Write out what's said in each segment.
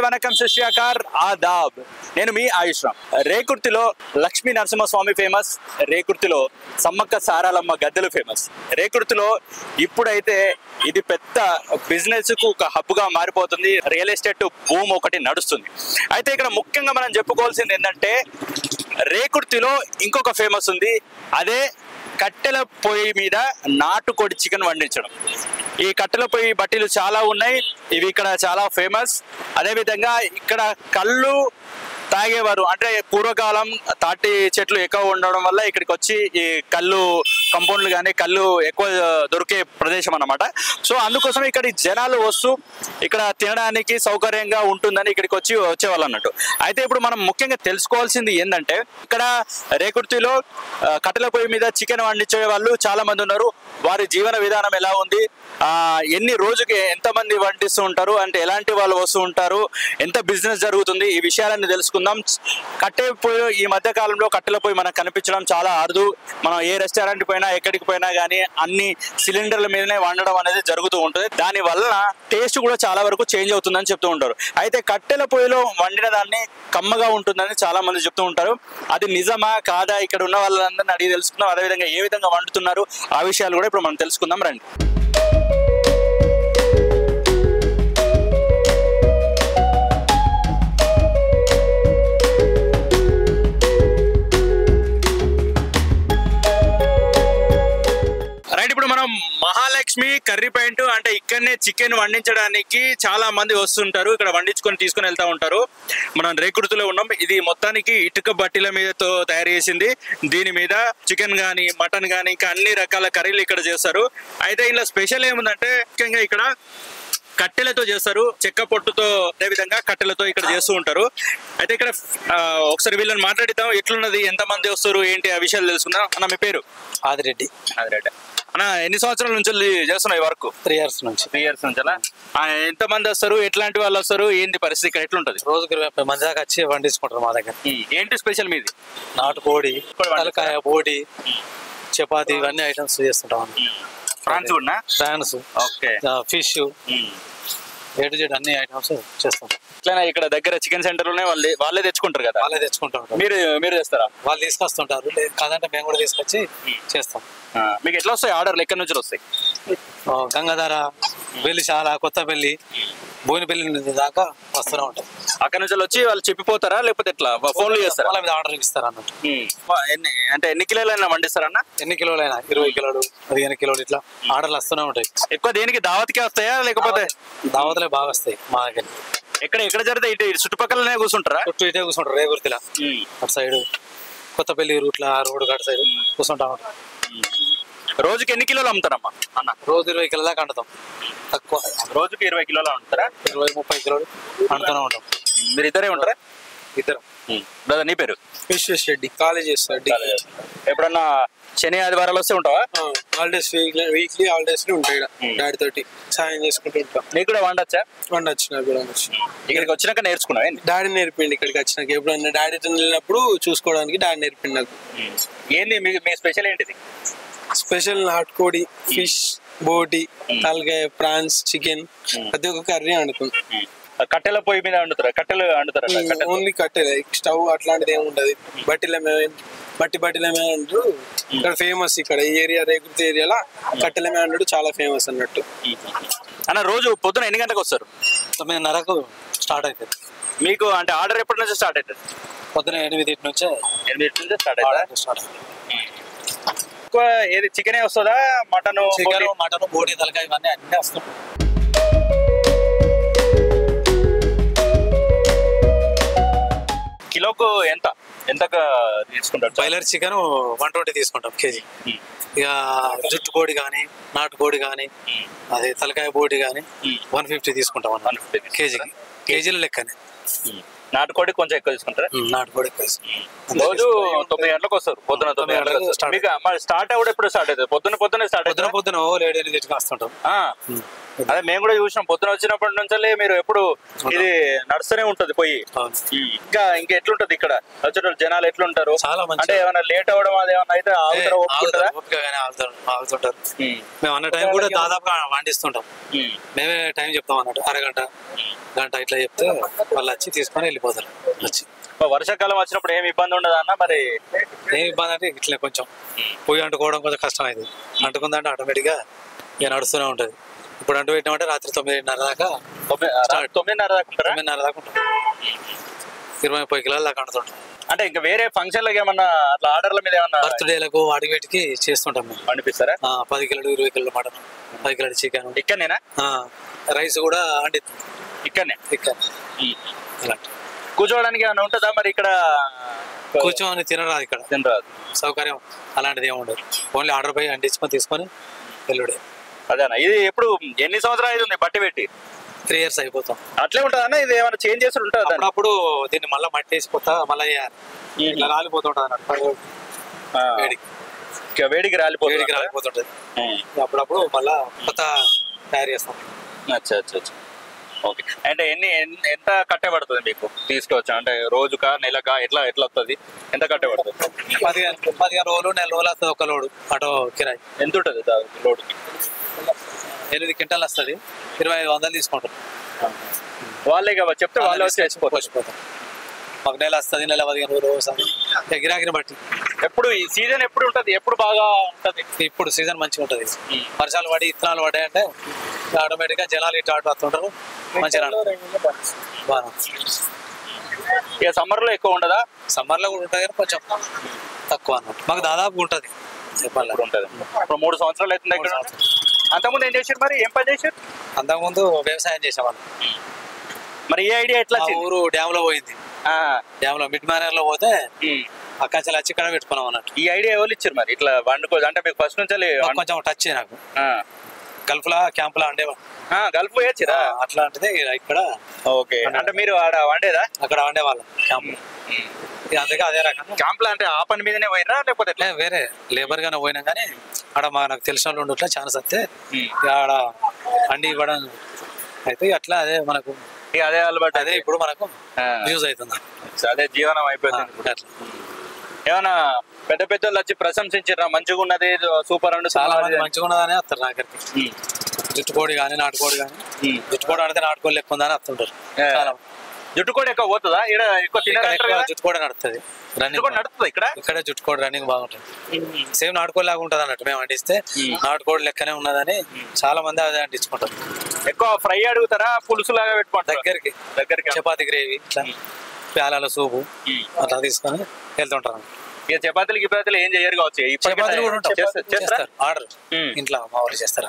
వనకం శిష్యాకార్ ఆదాబ్ నేను మీ ఆయుష్రామ్ రేకుర్తిలో లక్ష్మీ నరసింహస్వామి ఫేమస్ రేకుర్తిలో సమ్మక్క సారాలమ్మ గద్దెలు ఫేమస్ రేకుర్తిలో ఇప్పుడైతే ఇది పెద్ద బిజినెస్ కు ఒక హబ్ గా మారిపోతుంది రియల్ ఎస్టేట్ భూమి ఒకటి నడుస్తుంది అయితే ఇక్కడ ముఖ్యంగా మనం చెప్పుకోవాల్సింది ఏంటంటే రేకుర్తిలో ఇంకొక ఫేమస్ ఉంది అదే కట్టెల పొయ్యి మీద నాటుకోడి చికెన్ వండించడం ఈ కట్టెల పొయ్యి బట్టీలు చాలా ఉన్నాయి ఇవి ఇక్కడ చాలా ఫేమస్ అదేవిధంగా ఇక్కడ కళ్ళు తాగేవారు అంటే పూర్వకాలం తాటి చెట్లు ఎక్కువ ఉండడం వల్ల ఇక్కడికి వచ్చి ఈ కళ్ళు కంపౌండ్లు కానీ కళ్ళు ఎక్కువ దొరికే ప్రదేశం అన్నమాట సో అందుకోసం ఇక్కడ జనాలు వస్తూ ఇక్కడ తినడానికి సౌకర్యంగా ఉంటుందని ఇక్కడికి వచ్చి వచ్చేవాళ్ళు అన్నట్టు అయితే ఇప్పుడు మనం ముఖ్యంగా తెలుసుకోవాల్సింది ఏంటంటే ఇక్కడ రేకుర్తిలో ఆ, కట్టెల పొయ్యి మీద చికెన్ వండించే వాళ్ళు చాలా మంది ఉన్నారు వారి జీవన విధానం ఎలా ఉంది ఆ, ఎన్ని రోజుకి ఎంతమంది వండిస్తూ ఉంటారు అంటే ఎలాంటి వాళ్ళు వస్తూ ఉంటారు ఎంత బిజినెస్ జరుగుతుంది ఈ విషయాలన్నీ తెలుసుకుందాం కట్టె పొయ్యి ఈ మధ్య కాలంలో కట్టెల పొయ్యి మనకు కనిపించడం చాలా అరుదు మనం ఏ రెస్టారెంట్ పోయినా ఎక్కడికి పోయినా కానీ అన్ని సిలిండర్ల మీదనే వండడం అనేది జరుగుతూ ఉంటుంది దాని వలన టేస్ట్ కూడా చాలా వరకు చేంజ్ అవుతుందని చెప్తూ ఉంటారు అయితే కట్టెల పొయ్యిలో వండిన దాన్ని కమ్మగా ఉంటుందని చాలా మంది చెప్తూ ఉంటారు అది నిజమా కాదా ఇక్కడ ఉన్న వాళ్ళందరినీ అడిగి తెలుసుకుందాం అదేవిధంగా ఏ విధంగా వండుతున్నారు ఆ విషయాలు కూడా ఇప్పుడు మనం తెలుసుకుందాం రండి రైట్ ఇప్పుడు మనం మహాలక్ష్మి కర్రీ పాయింట్ అంటే ఇక్కడనే చికెన్ వండించడానికి చాలా మంది వస్తుంటారు ఇక్కడ వండించుకొని తీసుకొని వెళ్తా ఉంటారు మనం రేకుర్తిలో ఉన్నాం ఇది మొత్తానికి ఇటుక బట్టీల మీదతో తయారు చేసింది దీని మీద చికెన్ గానీ మటన్ గానీ ఇంకా అన్ని రకాల కర్రీలు ఇక్కడ చేస్తారు అయితే ఇలా స్పెషల్ ఏముందంటే ముఖ్యంగా ఇక్కడ కట్టెలతో చేస్తారు చెక్క పొట్టుతో అదే విధంగా కట్టెలతో ఇక్కడ చేస్తూ ఉంటారు అయితే ఇక్కడ ఆ, ఒకసారి వీళ్ళని మాట్లాడిద్దాం ఎట్లున్నది ఎంత మంది వస్తారు ఏంటి ఆ విషయాలు తెలుసుకుందాం అన్న మీ పేరు ఆదిరెడ్డి అదే అన్న ఎన్ని సంవత్సరాల నుంచి చేస్తున్నావు ఈ వర్క్ త్రీ ఇయర్స్ నుంచి త్రీ ఇయర్స్ నుంచి ఎంత మంది వస్తారు ఎట్లాంటి వాళ్ళు వస్తారు ఏంటి పరిస్థితి ఇక్కడ ఎట్లుంటది రోజుకి ఇరవై ముప్పై మంది దాకా వచ్చి వండించుకుంటారు మా దగ్గర ఏంటి స్పెషల్ మీది నాటుకోడి కోడి వండుతారా? తలకాయ బోడి చపాతి ఇవన్నీ ఐటమ్స్ చేస్తుంటాం ఫ్రాన్స్ కూడా prawns okay fish A to Z అన్ని ఐటమ్స్ చేస్తుంటాం ఇట్లా ఇక్కడ దగ్గర చికెన్ సెంటర్ లోనే వాళ్ళు వాళ్ళే తెచ్చుకుంటారు కదా వాళ్ళే తెచ్చుకుంటూ ఉంటాం మీరు మీరు చేస్తారా వాళ్ళు తీసుకొస్తుంటారు లేదు కాదంటే మేము కూడా తీసుకొచ్చి చేస్తాం ఆ, మీకు ఎట్లా వస్తాయి ఆర్డర్లు ఎక్కడి నుంచి వస్తాయి ఆ, గంగాధర వెల్లిశాల కొత్తపల్లి బోయినపల్లి దాకా వస్తూనే ఉంటాం అక్కడ నుంచి వచ్చి వాళ్ళు చెప్పిపోతారా లేకపోతే ఎట్లా ఫోన్లు చేస్తారా వాళ్ళ మీద ఆర్డర్ ఇస్తారు అన్నట్టు ఉమ్. ఎన్ని అంటే ఎన్ని కిలోలైనా వండిస్తారన్నా ఎన్ని కిలోలైనా ఇరవై కిలోలు పదిహేను కిలోలు ఇట్లా ఆర్డర్లు వస్తూనే ఉంటాయి ఎక్కువ దేనికి దావత్కే వస్తాయా లేకపోతే దావతలే బాగా వస్తాయి మా దగ్గర ఎక్కడ ఎక్కడ జరిగితే ఇటు ఇటు చుట్టుపక్కలనే కూర్చుంటారా చుట్టూ ఇటే కూర్చుంటారు రేగుర్తిలా అటు సైడ్ కొత్తపల్లి రూట్ల రోడ్డు అటు సైడ్ కూర్చుంటా ఉంటాం రోజుకి ఎన్ని కిలోలు అమ్ముతారమ్మా అన్న రోజు ఇరవై కిలో దాకా అంటుతాం తక్కువ రోజుకి ఇరవై కిలోలు అమ్ముతారా ఇరవై ముప్పై కిలోలు అంటుతూనే ఉంటాం మీరు ఇద్దరే ఉంటారా ఇద్దరు బ్రదర్ నీ పేరు విశ్వేష్ రెడ్డి కాలేజ్ చేస్తాడు ఎప్పుడన్నా శని ఆదివారాలు వస్తే ఉంటావా హాలిడేస్ వీక్లీ వీక్లీ హాలిడేస్ ఉంటాయి ఈడ డాడీ తోటి సాయం చేసుకుంటూ ఉంటాం నీకు కూడా వండొచ్చా వండొచ్చు నాకు కూడా వండొచ్చు ఇక్కడికి వచ్చినాక నేర్చుకున్నావా ఏంది? డాడీ నేర్పిండి ఇక్కడికి వచ్చినాక ఎప్పుడన్నా డాడీ వెళ్ళినప్పుడు చూసుకోవడానికి డాడీ నేర్పిండి నాకు ఏంది మీ మీ స్పెషల్ ఏంటిది స్పెషల్ నాటుకోడి ఫిష్ బోటి తలకాయ ప్రాన్స్ చికెన్ ప్రతి ఒక్క కర్రీ వండుతాం కట్టెల పొయ్యి మీద వండుతారా కట్టెలు వండుతారా కట్టెలు ఓన్లీ కట్టెలే స్టవ్ అట్లాంటిది ఏమి ఉండదు బట్టిల బట్టి బట్టిల మీద అంటారు ఇక్కడ ఫేమస్ ఇక్కడ ఈ ఏరియా రేగుర్తి ఏరియాలో కట్టెల మీద అంటాడు చాలా ఫేమస్ అన్నట్టు అన్న రోజు పొద్దున ఎన్ని గంటలకు వస్తారు తొమ్మిదిన్నరకు స్టార్ట్ అవుతుంది మీకు అంటే ఆర్డర్ ఎప్పటి నుంచి స్టార్ట్ అవుతుంది పొద్దున ఎనిమిది నుంచే ఎనిమిది నుంచి స్టార్ట్ అవుతుందా ఆర్డర్ స్టార్ట్ అవుతుంది ఎక్కువ ఏది చికెనే వస్తుందా మటన్ చికెన్ మటన్ బోడి తలకాయ ఇవన్నీ అన్నీ వస్తాయి కిలోకు ఎంత ఎంత తీసుకుంటారు బాయిలర్ చికెన్ వన్ ట్వంటీ తీసుకుంటాం కేజీ ఇక జుట్టు కోడి కానీ నాటు కోడి కానీ అదే తలకాయ బోడి కానీ వన్ ఫిఫ్టీ తీసుకుంటాం అన్నమాట 150. కేజీకి కేజీల లెక్కనే నాటుకోడి కొంచెం ఎక్కువ తీసుకుంటారా ఉమ్, నాటుకోడి ఎక్కువ వేస్తాం. రోజు తొమ్మిది గంటలకు వస్తారు పొద్దున తొమ్మిది తొమ్మిది గంటలకు గంటలకు start మీకు మరి స్టార్ట్ అవ్వడం ఎప్పుడు స్టార్ట్ అవుతుంది పొద్దున పొద్దున స్టార్ట్ పొద్దున అవుతుంది పొద్దున ఓ ఏడు ఎనిమిదింటికి వస్తుంటాం ఉమ్. అదే మేము కూడా చూసినాం పొద్దున వచ్చినప్పటి నుంచి మీరు ఎప్పుడు ఇది నడుస్తూనే ఉంటది పోయి అవును. ఇంకా ఇంకా ఎట్లుంటది ఇక్కడ వచ్చేటప్పుడు జనాలు ఎట్లుంటారు చాలా మంచిగా. అంటే ఏమైనా లేట్ అవ్వడం అది ఏమైనా అయితే ఆగుతారా ఒప్పుకుంటారా ఆగుతారు, ఓపికగానే ఆగుతారు ఆగుతుంటారు మేము అన్న టైం కూడా దాదాపుగా వండిస్తుంటాం మేమే టైం చెప్తాం అన్నట్టు అరగంట గంట ఇట్లా చెప్తే వాళ్ళు వచ్చి తీసుకొని వెళ్ళిపోతారు వచ్చి వర్షాకాలం వచ్చినప్పుడు ఏమి ఇబ్బంది ఉండదు అన్న మరి ఏం ఇబ్బంది అంటే ఇట్లా కొంచెం పొయ్యి అంటుకోవడం కొంచెం కష్టం అయింది అంటుకుందంటే ఆటోమేటిక్గా ఇక నడుస్తూనే ఉంటుంది ఇప్పుడు అంటు పెట్టినామంటే రాత్రి తొమ్మిదిన్నర దాకా తొమ్మిది రా- తొమ్మిదిన్నర దాకా ఉంటారా తొమ్మిదిన్నర దాకా ఉంటుంది ఇరవై ముప్పై కిలోల దాకా అంటుతుంటాం అంటే ఇంకా వేరే ఫంక్షన్లకు ఏమన్నా అట్లా ఆర్డర్ల మీద ఏమన్నా బర్త్డేలకు వాటి వీటికి చేస్తుంటాం మేము పండిపిస్తారా ఆ, పది కిలోలు ఇరవై కిలోల మటన్ పది కిలోల చికెన్ ఇక్కడనేనా రైస్ కూడా వండిస్తాం ఇక్కడనే ఇక్కడ అలాంటి కూర్చోవడానికి ఏమైనా ఉంటుందా మరి ఇక్కడ కూర్చొని తినరాదు ఇక్కడ తినరాదు సౌకర్యం అలాంటిది ఏమి ఉండదు ఓన్లీ ఆర్డర్ పై అంటించుకొని తీసుకొని వెళ్ళుడే అదేనా ఇది ఎప్పుడు ఎన్ని సంవత్సరాలు అవుతుంది బట్టి పెట్టి త్రీ ఇయర్స్ అయిపోతాం అట్లే ఉంటుందన్నా ఇది ఏమైనా చేంజ్ చేసి ఉంటుందా దాన్ని? అప్పుడప్పుడు దీన్ని మళ్ళీ మట్టి వేసి కొత్త మళ్ళీ వేయాలి ఇట్లా రాలిపోతుంటది అన్నట్టు పది రోజులు. ఆ, వేడికి ఇంకా వేడికి రాలిపోతుంది వేడికి రాలిపోతుంటది అప్పుడప్పుడు మళ్ళా కొత్త తయారు చేస్తాం అచ్చా అచ్చా అచ్చా ఓకే అంటే ఎన్ని ఎన్- ఎంత కట్టే పడుతుంది మీకు తీసుకొచ్చా అంటే రోజుకా నెలకా ఎట్లా ఎట్లా వస్తుంది ఎంత కట్టే పడుతుంది పదిహేను పదిహేను రోజులు నెల రోజులు వస్తుంది ఒక లోడు ఆటో కిరాయి ఎంత ఉంటుంది లోడ్కి ఎనిమిది క్వింటాలు వస్తుంది ఇరవై ఐదు వందలు తీసుకుంటాం వాళ్ళే కదా చెప్తే వాళ్ళే వచ్చి వేసిపోతారు పోసిపోతాం మాకు నెల వస్తుంది నెల పదిహేను రోజులు వస్తుంది ఇక గిరాకీని బట్టి ఎప్పుడు ఈ సీజన్ ఎప్పుడు ఉంటది ఎప్పుడు బాగా ఉంటది ఇప్పుడు సీజన్ మంచిగా ఉంటుంది వర్షాలు పడి ఇత్తనాలు పడ్డాయి అంటే ఆటోమేటిక్ గా జనాలు ఇటు అటు వస్తుంటారు మంచిగా బాగా ఇక సమ్మర్ లో ఎక్కువ ఉండదా సమ్మర్ లో కూడా ఉంటుంది కానీ కొంచెం తక్కువ అన్నట్టు మాకు దాదాపు ఉంటుంది చెప్పాలి ఇప్పుడు ఉంటది ఇప్పుడు మూడు సంవత్సరాలు అవుతుంది ఇక్కడ అంతకుముందు ఏం చేశారు మరి ఏం పని చేశారు అంతకుముందు వ్యవసాయం చేసేవాళ్ళం మరి ఈ ఐడియా ఎట్లా మా వచ్చింది ఊరు డ్యామ్ లో పోయింది ఆ, డ్యామ్ లో మిడ్ మేనర్ లో పోతే ఉమ్. అక్కడ నుంచి వచ్చి ఇక్కడ పెట్టుకున్నాం అన్నట్టు ఈ ఐడియా ఎవరు ఇచ్చారు మరి ఇట్లా వండుకో అంటే మీకు ఫస్ట్ నుంచి మాకు కొంచెం టచ్ నాకు గల్ఫ్ లా క్యాంప్ లా ఉండేవాళ్ళం గల్ఫ్ పోయొచ్చిరా అట్లాంటిది ఇక్కడ ఓకే అంటే మీరు ఆడ వండేదా అక్కడ వండేవాళ్ళం క్యాంప్ లో ఇక అందుకే అదే రకంగా క్యాంప్ లో అంటే ఆ పని మీదనే పోయినా లేకపోతే ఎట్లా? లే, వేరే లేబర్ గానే పోయినాం కానీ ఆడ మా నాకు తెలిసిన వాళ్ళు ఉండట్లా ఛాన్స్ వస్తే ఉమ్. ఇక ఆడ అండి ఇవ్వడం అయితే ఇక అట్లా అదే మనకు ఇక అదే అలవాటు అదే ఇప్పుడు మనకు ఆ. యూజ్ అవుతుంది అదే జీవనం ఆ, అయిపోయింది అట్లా ఏమన్నా పెద్ద పెద్ద వాళ్ళు వచ్చి ప్రశంసించారా మంచిగా ఉన్నది సూపర్ అండ్ చాలా మంది మంచిగా ఉన్నదని వస్తారు నా దగ్గరికి జుట్టుకోడి కానీ నాటుకోడి కానీ జుట్టుకోడి ఆడితే నాటుకోడి లెక్క ఉందని వస్తుంటారు ఏ. చాలా జుట్టు కూడా ఎక్కువ పోతుందా ఇక్కడ ఎక్కువ ఇక్కడ తినరంటారు ఎక్కువ కదా? జుట్టుకోడి నడుస్తుంది జుట్టు రన్నింగ్ కూడా నడుస్తుంది ఇక్కడ ఇక్కడే జుట్టుకోడి రన్నింగ్ బాగుంటుంది సేమ్ నాటుకోడి లాగా ఉంటుంది అన్నట్టు మేము అంటిస్తే మ్మ్. నాటుకోడి లెక్కనే ఉన్నదని చాలా మంది అదే అంటించుకుంటారు ఎక్కువ ఫ్రై అడుగుతారా పులుసు లాగా పెట్టుకుంటారు దగ్గరికి దగ్గరికి చపాతి గ్రేవీ ఇట్లా ప్యాలాల సూపు మ్మ్. అట్లా తీసుకొని వెళ్తుంటారు ఇక చపాతీలు గిపాతీలు ఏం చేయరు కావచ్చు ఇప్పటికే చపాతీలు కూడా ఉంటాయి చేస్తారు- చేస్తారా చేస్తారు ఆర్డర్ మ్మ్. ఇంట్లో మా వాళ్ళు చేస్తారు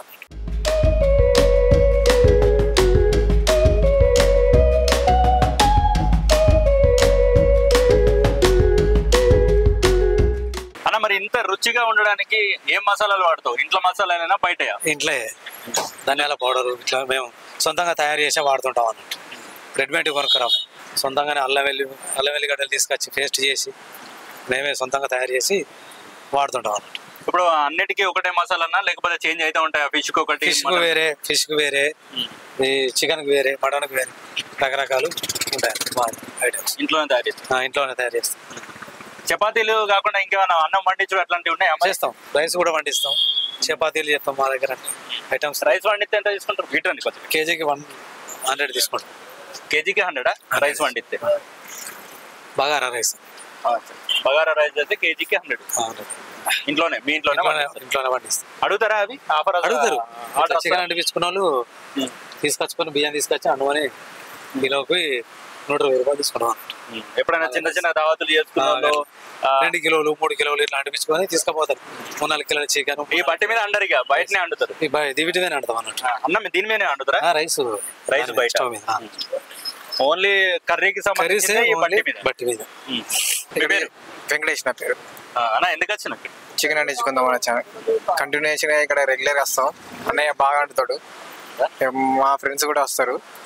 అన్న మరి ఇంత రుచిగా ఉండడానికి ఏం మసాలాలు వాడతావు ఇంట్లో మసాలాలైనా బయట ఇంట్లో ధనియాల పౌడర్ ఇట్లా మేము సొంతంగా తయారు చేసే వాడుతుంటాం అన్నట్టు రెడీమేడ్ కొనుక్కరాం సొంతంగానే అల్లం వెల్లి అల్లం వెల్లిగడ్డలు తీసుకొచ్చి పేస్ట్ చేసి మేమే సొంతంగా తయారు చేసి వాడుతుంటాం అన్నట్టు ఇప్పుడు అన్నిటికీ ఒకటే మసాలానా లేకపోతే చేంజ్ అయితే ఉంటాయా ఫిష్ కి ఒకటి ఫిష్ కు మటన్- వేరే ఫిష్ కు వేరే ఈ చికెన్ కి వేరే మటన్ కి వేరే రకరకాలు ఉంటాయి మా ఐటమ్స్ ఇంట్లోనే తయారు చేస్తాం ఇంట్లోనే తయారు చేస్తాం చపాతీలు కాకుండా ఇంకేమైనా అన్నం వండించడం అట్లాంటివి ఉన్నాయా మరి? చేస్తాం రైస్ కూడా వండిస్తాం చపాతీలు చేస్తాం మా దగ్గర ఐటమ్స్ రైస్ వండితే ఎంత తీసుకుంటారు గిట్టండి కొంచెం కేజీకి వన్ హండ్రెడ్ తీసుకుంటాం కేజీకి హండ్రెడా రైస్ వండితే బగారా రైస్ బగారా రైస్ అయితే కేజీకి హండ్రెడ్ ఇంట్లోనే మీ ఇంట్లోనే ఇంట్లోనే వండిస్తారు. ఇంట్లోనే పండిస్తాం అడుగుతారా అవి ఆఫర్ అడుగుతారు ఆర్డర్ చికెన్ అంటిపించుకున్న వాళ్ళు తీసుకొచ్చుకొని బియ్యం తీసుకొచ్చి అండుకొని కిలోకి నూట ఇరవై రూపాయలు తీసుకున్నాం ఎప్పుడైనా చిన్న చిన్న దావతులు చేసుకున్న వాళ్ళు, ఆ, రెండు కిలోలు మూడు కిలోలు ఇట్లా అంటిపించుకొని తీసుకుపోతారు మూడు నాలుగు కిలోల చికెన్ ఈ బట్టి మీద అండరు ఇక బయటనే అండుతారు దివిటి మీద అంటాం అన్నట్టు ఆ, అన్నం దీని మీదనే అండుతారా ఆ, రైస్ రైస్ బయట. స్టవ్ మీద ఆ. ఓన్లీ కర్రీకి కర్రీసే సంబంధించి ఈ ఓన్లీ బట్టి మీద బట్టి మీద ఉమ్. మీ పేరు వెంకటేష్ నా పేరు ఆ, అన్న ఎందుకు వచ్చిన ఇక్కడ? చికెన్ అండించుకుందాం అని వచ్చాను కంటిన్యూషన్ గా ఇక్కడ రెగ్యులర్ వస్తాం అన్నయ్య బాగా వండుతాడు ఏ, మా ఫ్రెండ్స్ కూడా వస్తారు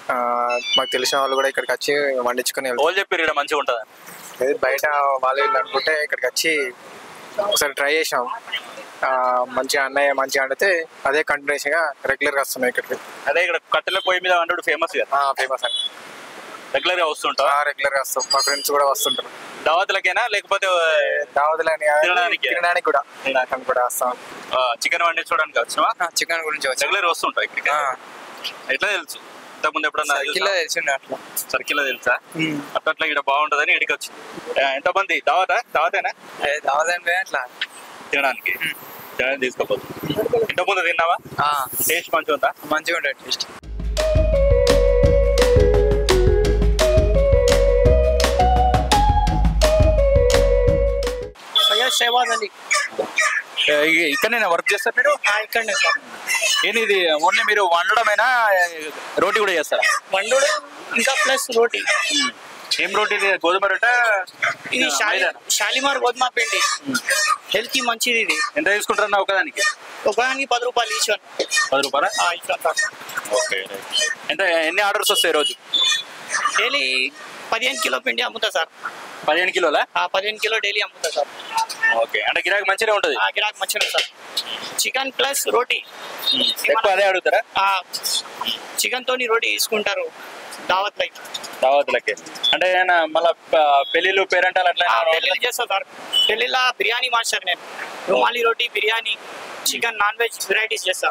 ఆ, మాకు తెలిసిన వాళ్ళు కూడా ఇక్కడికి వచ్చి వండించుకొని వెళ్తారు వాళ్ళు చెప్పారు ఇక్కడ మంచిగా ఉంటుందని లేదు బయట వాళ్ళు వీళ్ళు అనుకుంటే ఇక్కడికి వచ్చి ఒకసారి ట్రై చేసాం ఆ, మంచిగా అన్నయ్య మంచిగా వండితే అదే కంటిన్యూషన్గా రెగ్యులర్గా వస్తున్నాయి ఇక్కడికి అదే ఇక్కడ కట్టెల పొయ్యి మీద వండు ఫేమస్ కదా ఫేమస్ అండి రెగ్యులర్ గా వస్తుంటా రెగ్యులర్గా వస్తాం మా ఫ్రెండ్స్ కూడా వస్తుంటారు దావతులకేనా లేకపోతే దావతులని కాదు, తినడానికి. తినడానికి కూడా తినడానికి కూడా వస్తాం చికెన్ వండించడానికి వచ్చినావా చికెన్ గురించి వచ్చి రెగ్యులర్ వస్తుంటా ఇక్కడికి ఎట్లా తెలుసు ఇంతకుముందు ఎప్పుడన్నా కిలో తెలిసిండే అట్లా సర్కిల్ తెలుసా అట్లా అట్లా ఇక్కడ బాగుంటదని ఇక్కడికి వచ్చింది ఎంత మంది దావతా దావతేనా దావదండి అట్లా తినడానికి తినడానికి తీసుకోపోతుంది ఇంతకుముందు తిన్నావా టేస్ట్ మంచిగా ఉందా మంచిగా ఉండే టేస్ట్ సయ్యద్ షహబాజ్ అలీ ఏ, ఇ- ఇక్కడనే వర్క్ చేస్తారు మీరు ఆ, ఇక్కడనే సార్ ఏంది ఇది ఓన్లీ మీరు వండడమేనా రోటీ కూడా చేస్తారా వండుడు ఇంకా ప్లస్ రోటీ ఏం రోటీ ఇది గోధుమ రొట్టె ఇది షాలి మైదానా? షాలిమార్ గోధుమ పిండి హెల్త్ కి మంచిది ఇది ఎంత తీసుకుంటారన్నా ఒకదానికి ఒకదానికి పది రూపాయలు ఈచ్ వన్ పది రూపాయలా ఆ, ఇక్కడ సార్ ఓకే ఎంత ఎన్ని ఆర్డర్స్ వస్తాయి రోజు డైలీ పదిహేను కిలో పిండి అమ్ముతా సార్ పదిహేను కిలోలా ఆ పదిహేను కిలో డైలీ అమ్ముతా సార్ ఓకే అంటే గిరాకీ మంచిగా ఉంటుంది ఆ గిరాక్ మంచిగా సార్ చికెన్ ప్లస్ రోటీ ఎక్కువ అదే అడుగుతారా చికెన్ తోని రోటీ తీసుకుంటారు దావత్ లైక్ దావతులకి అంటే ఏమైనా మళ్ళా ప- పెళ్ళిళ్ళు పేరెంటాలు అట్లా ఏమైనా పెళ్ళిళ్ళు చేస్తా సార్ పెళ్ళిళ్ళ బిర్యానీ మాస్టర్ నేను రుమాలి రోటీ biryani chicken non veg varieties చేస్తా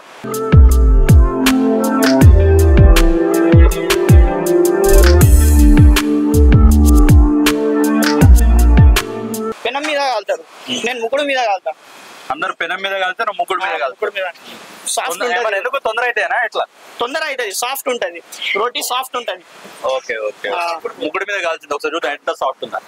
పెనం మీద కాలుతారు నేను ముగ్గుడు మీద కాలుతా అందరు పెనం మీద కలితే ముగ్గురు మీద కలిసి ముగ్గుడు మీద సాఫ్ట్ ఉంటుంది ఎందుకు తొందర అయితేనా ఎట్లా తొందర అవుతుంది సాఫ్ట్ ఉంటుంది రోటీ సాఫ్ట్ ఉంటుంది ఓకే ఓకే ఆ. ముగ్గురు మీద కాల్చింది ఒకసారి చూద్దాం ఎంత సాఫ్ట్ ఉందా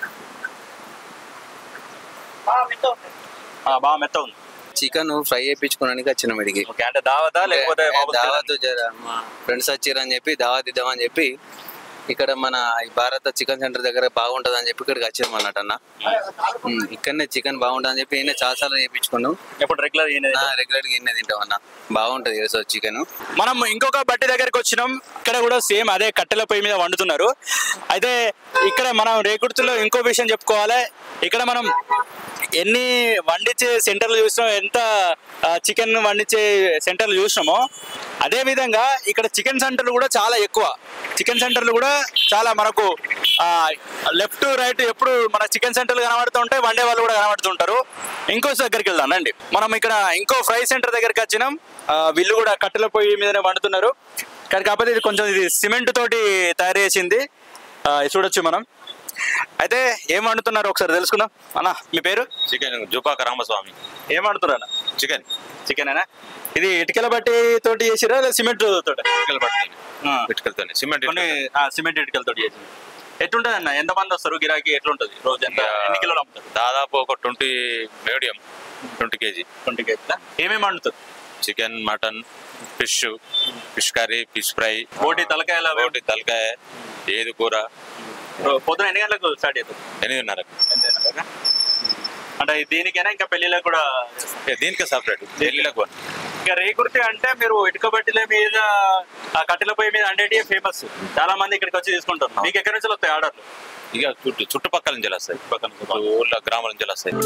ఆ, బాగా మెత్త ఉంది చికెన్ ఫ్రై చేయించుకోవడానికి వచ్చినాం ఇడికి ఓకే అంటే దావతా లేకపోతే మామూలు దావత్ జర మా ఫ్రెండ్స్ వచ్చారని చెప్పి దావత్ ఇద్దామని చెప్పి ఇక్కడ మన ఈ భారత చికెన్ సెంటర్ దగ్గర బాగుంటది అని చెప్పి ఇక్కడికి వచ్చాము అన్నట్టు అన్న ఉమ్, ఇక్కడనే చికెన్ బాగుంటది అని చెప్పి ఈయన చాలా సార్లు చేయించుకున్నాం ఎప్పుడు రెగ్యులర్ రెగ్యులర్ గా ఈయన తింటాం అన్న బాగుంటది ఈరోజు చికెన్ మనం ఇంకొక బట్టి దగ్గరికి వచ్చినాం ఇక్కడ కూడా సేమ్ అదే కట్టెల పొయ్యి మీద వండుతున్నారు అయితే ఇక్కడ మనం రేకుర్తిలో ఇంకో విషయం చెప్పుకోవాలి ఇక్కడ మనం ఎన్ని వండించే సెంటర్లు చూసినాం ఎంత చికెన్ వండించే సెంటర్లు చూసినామో అదే విధంగా ఇక్కడ చికెన్ సెంటర్లు కూడా చాలా ఎక్కువ చికెన్ సెంటర్లు కూడా చాలా మనకు లెఫ్ట్ రైట్ ఎప్పుడు మన చికెన్ సెంటర్లు కనబడుతూ ఉంటాయి వండే వాళ్ళు కూడా కనబడుతుంటారు ఇంకో దగ్గరికి వెళ్దాం రండి మనం ఇక్కడ ఇంకో ఫ్రై సెంటర్ దగ్గరికి వచ్చినాం ఆ, వీళ్ళు కూడా కట్టెల పొయ్యి మీదనే వండుతున్నారు కానీ కాకపోతే ఇది కొంచెం ఇది సిమెంట్ తోటి తయారు చేసింది ఆ, ఇది చూడొచ్చు మనం అయితే ఏం వండుతున్నారు ఒకసారి తెలుసుకుందాం అన్న మీ పేరు చికెన్ జుపాక రామస్వామి ఏం వండుతున్నారు అన్న చికెన్ చికెన్ అయినా ఇది ఇటుకల బట్టి తోటి చేసిరా లేదా సిమెంట్ తోటి ఇటుకలు పట్టుకొని ఆ. ఇటుకలతో సిమెంట్ కొన్ని ఆ, సిమెంట్ ఇటుకలతో చేసింది ఎట్లుంటది అన్న ఎంత మంది వస్తారు గిరాకీ ఎట్లుంటది రోజు ఎంత ఎన్ని కిలోలు అమ్ముతారు దాదాపు ఒక twenty medium twenty KG twenty కేజీలా ఏమేమి వండుతారు chicken mutton fish fish curry fish fry బోటి తలకాయలు అవి రోటి తలకాయ ఏది కూర రో- పొద్దున ఎన్ని గంటలకు స్టార్ట్ అవుతుంది ఎనిమిదిన్నరకు ఎనిమిదిన్నరకా? అంటే దీనికైనా ఇంకా పెళ్లిళ్ళకి కూడా ఏ, దీనికి సపరేట్ ఢిల్లీలకు వన్. ఇంకా రేకుర్తి అంటే మీరు ఇటుక బట్టిల మీద ఆ కట్టెల పొయ్యి మీద అండేటి ఫేమస్ చాలా మంది ఇక్కడికి వచ్చి తీసుకుంటారు మీకు ఎక్కడి నుంచి వస్తాయి ఆర్డర్లు ఇక చుట్టూ చుట్టుపక్కల నుంచి వస్తాయి పక్కన ఇప్పుడు ఊళ్ళో గ్రామాల నుంచి వస్తాయి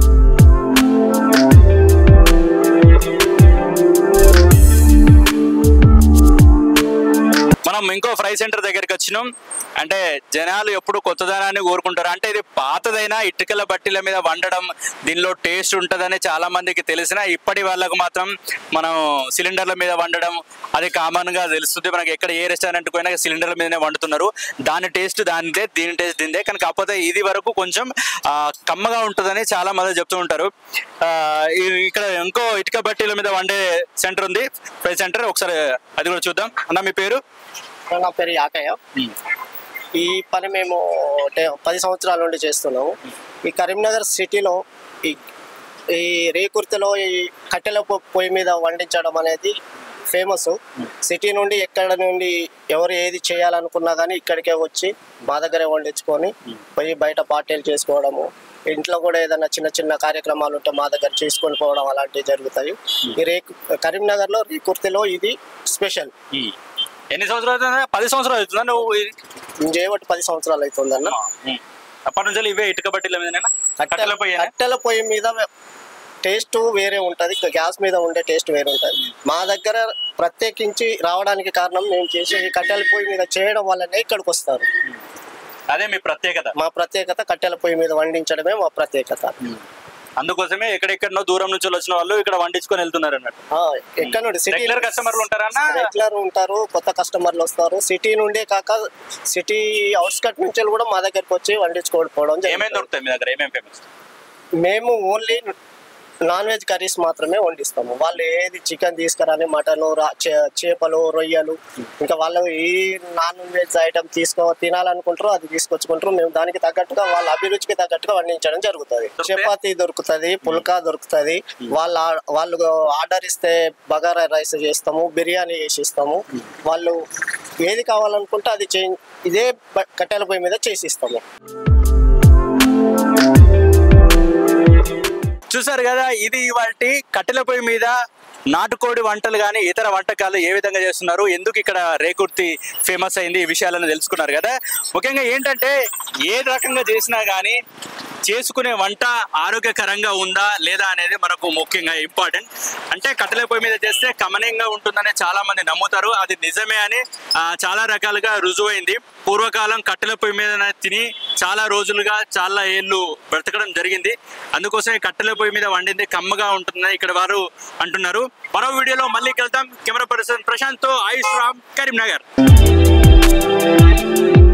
మనం ఇంకో ఫ్రై సెంటర్ దగ్గరికి వచ్చినాం అంటే జనాలు ఎప్పుడు కొత్తదనాన్ని కోరుకుంటారు అంటే ఇది పాతదైనా ఇటుకల బట్టీల మీద వండడం దీనిలో టేస్ట్ ఉంటుందని చాలా మందికి తెలిసిన ఇప్పటి వాళ్ళకు మాత్రం మనం సిలిండర్ల మీద వండడం అది కామన్ గా తెలుస్తుంది మనకి ఎక్కడ ఏ రెస్టారెంట్ పోయినా సిలిండర్ల మీదనే వండుతున్నారు దాని టేస్ట్ దానిదే దీని టేస్ట్ దీనిదే కానీ కాకపోతే ఇది వరకు కొంచెం ఆ, కమ్మగా ఉంటుందని చాలా మంది చెప్తూ ఉంటారు ఆ, ఈ- ఇక్కడ ఇంకో ఇటుక బట్టీల మీద వండే సెంటర్ ఉంది ఫ్రై సెంటర్ ఒకసారి అది కూడా చూద్దాం అన్న మీ పేరు నా పేరు యాకయ్య ఈ పని మేము అంటే పది సంవత్సరాల నుండి చేస్తున్నాము ఈ కరీంనగర్ సిటీలో ఈ ఈ రేకుర్తిలో ఈ కట్టెల పొ- పొయ్యి మీద వండించడం అనేది ఫేమస్ సిటీ నుండి ఎక్కడ నుండి ఎవరు ఏది చేయాలనుకున్నా కానీ ఇక్కడికే వచ్చి మా దగ్గరే వండించుకొని పోయి బయట పార్టీలు చేసుకోవడము ఇంట్లో కూడా ఏదైనా చిన్న చిన్న కార్యక్రమాలు ఉంటే మా దగ్గర చేసుకొని పోవడం అలాంటివి జరుగుతాయి ఈ రేకు కరీంనగర్లో రేకుర్తిలో ఇది స్పెషల్ ఎన్ని సంవత్సరాలు అవుతుందా పది సంవత్సరాలు అవుతుందా నువ్వు ఇది? నేను చేయబట్టి పది సంవత్సరాలు అవుతుందన్న ఉమ్. అప్పటి నుంచి ఇవే ఇటుక బట్టీల మీదనేనా కట్టెల కట్టెల పొయ్యి కట్టెల పొయ్యి మీద టేస్ట్ వేరే ఉంటది ఇంకా గ్యాస్ మీద ఉండే టేస్ట్ వేరే ఉంటది మా దగ్గర ప్రత్యేకించి రావడానికి కారణం మేము చేసే ఈ కట్టెల పొయ్యి మీద చేయడం వల్లనే ఇక్కడికి వస్తారు అదే మీ ప్రత్యేకత మా ప్రత్యేకత కట్టెల పొయ్యి మీద వండించడమే మా ప్రత్యేకత అందుకోసమే ఎక్కడెక్కడనో దూరం నుంచి వచ్చిన వాళ్ళు ఇక్కడ వండించుకొని వెళ్తున్నారు అన్నట్టు ఆ, ఎక్కడ నుండి సిటీ రెగ్యులర్ కస్టమర్లు ఉంటారన్నా రెగ్యులర్ ఉంటారు కొత్త కస్టమర్లు వస్తారు సిటీ నుండే కాక సిటీ అవుట్స్కట్ నుంచి కూడా మా దగ్గరకు వచ్చి వండించుకోవడం ఏమేమి జరుగుతుంది. దొరుకుతాయి మీ దగ్గర ఏమేమి ఫేమస్ మేము ఓన్లీ నాన్ వెజ్ కర్రీస్ మాత్రమే వండిస్తాము వాళ్ళు ఏది చికెన్ తీసుకురాని మటన్ చేపలు రొయ్యలు ఇంకా వాళ్ళు ఈ నాన్ వెజ్ ఐటమ్ తీసుకో తినాలనుకుంటారో అది తీసుకొచ్చుకుంటారు మేము దానికి తగ్గట్టుగా వాళ్ళ అభిరుచికి తగ్గట్టుగా వండించడం జరుగుతుంది చపాతీ దొరుకుతుంది పుల్కా దొరుకుతుంది వాళ్ళ వాళ్ళు ఆర్డర్ ఇస్తే బగారా రైస్ చేస్తాము బిర్యానీ చేసి ఇస్తాము వాళ్ళు ఏది కావాలనుకుంటే అది చే ఇదే బ- కట్టెల పొయ్యి మీద చేసి ఇస్తాము చూసారు కదా ఇది వాటి కట్టెల పొయ్యి మీద నాటుకోడి వంటలు కానీ ఇతర వంటకాలు ఏ విధంగా చేస్తున్నారు ఎందుకు ఇక్కడ రేకుర్తి ఫేమస్ అయింది ఈ విషయాలను తెలుసుకున్నారు కదా ముఖ్యంగా ఏంటంటే ఏ రకంగా చేసినా కానీ చేసుకునే వంట ఆరోగ్యకరంగా ఉందా లేదా అనేది మనకు ముఖ్యంగా ఇంపార్టెంట్ అంటే కట్టెల పొయ్యి మీద చేస్తే కమనీయంగా ఉంటుందని చాలా మంది నమ్ముతారు అది నిజమే అని ఆ, చాలా రకాలుగా రుజువైంది పూర్వకాలం కట్టెల పొయ్యి మీద తిని చాలా రోజులుగా చాలా ఏళ్ళు బ్రతకడం జరిగింది అందుకోసమే కట్టెల పొయ్యి మీద వండింది కమ్మగా ఉంటుందని ఇక్కడ వారు అంటున్నారు మరో వీడియోలో మళ్ళీ కలుద్దాం కెమెరా పర్సన్ ప్రశాంత్ తో ఆయుష్ రామ్ కరీంనగర్